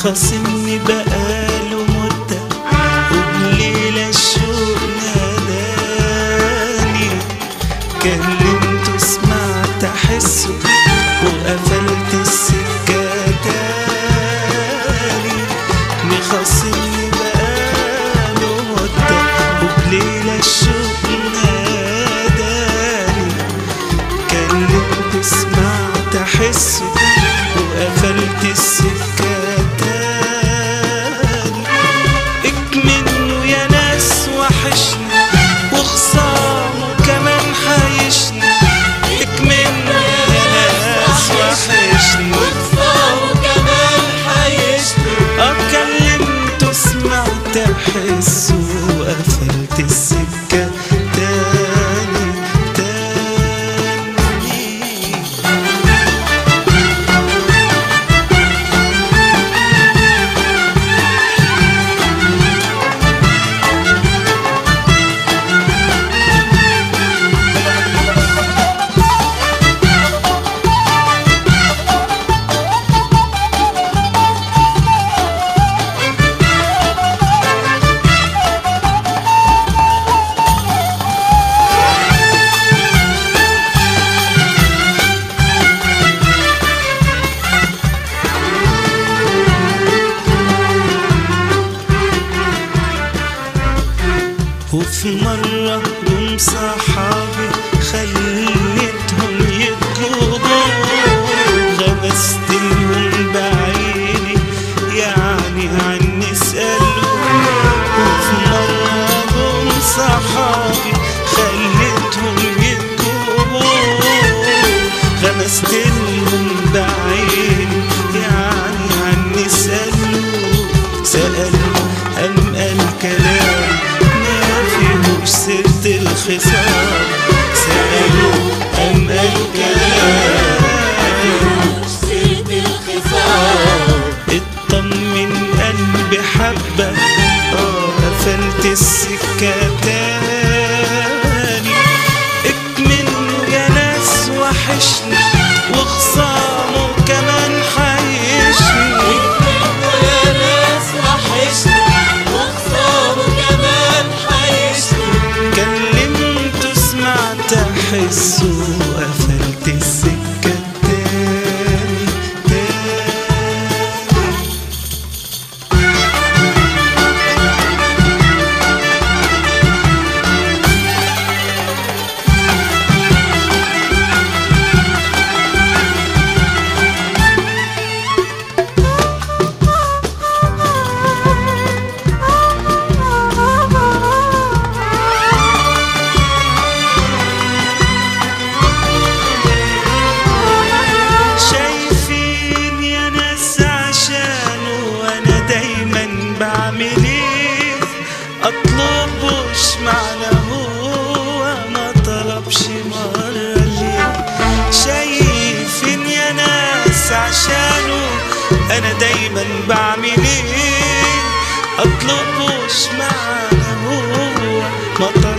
مخاصمني بقاله مدة وبليلة الشوق ناداني كلمته سمعت أحسه وقفلت السكة تاني مخاصمني بقاله مدة وبليلة الشوق ناداني كلمته سمعت أحسه وقفلت السكة تاني اكمنه يا ناس وحشني وخصامه كمان حيشني اكمنه يا ناس وحشني اه كلمته سمعت احسه وقفلت السكة تاني تاني وفي مرة جم صحابي خليتهم يطلبوا غمست لهم بعيني يعني عني اسألوا وفي مرة جم صحابي خليتهم يطلبوا غمست لهم بعيني يعني عني اسألوا سألوا أم الكلام ما فيهوش سيرة الخصام سألوا أم الكلام اطمن قلبي حبة اه قفلت السكة تاني اكمنه يا ناس وحشني وخصامه كمان حيشني كلمته سمعت احسه وقفلت السكة تاني تاني شايفين يا ناس عشانه وانا دايما بعمل ايه اطلبوش معنى هو ما طلبش مرة ليه شايفين يا ناس عشانه انا دايما بعمل ايه اطلبوش معنى هو ما طلبش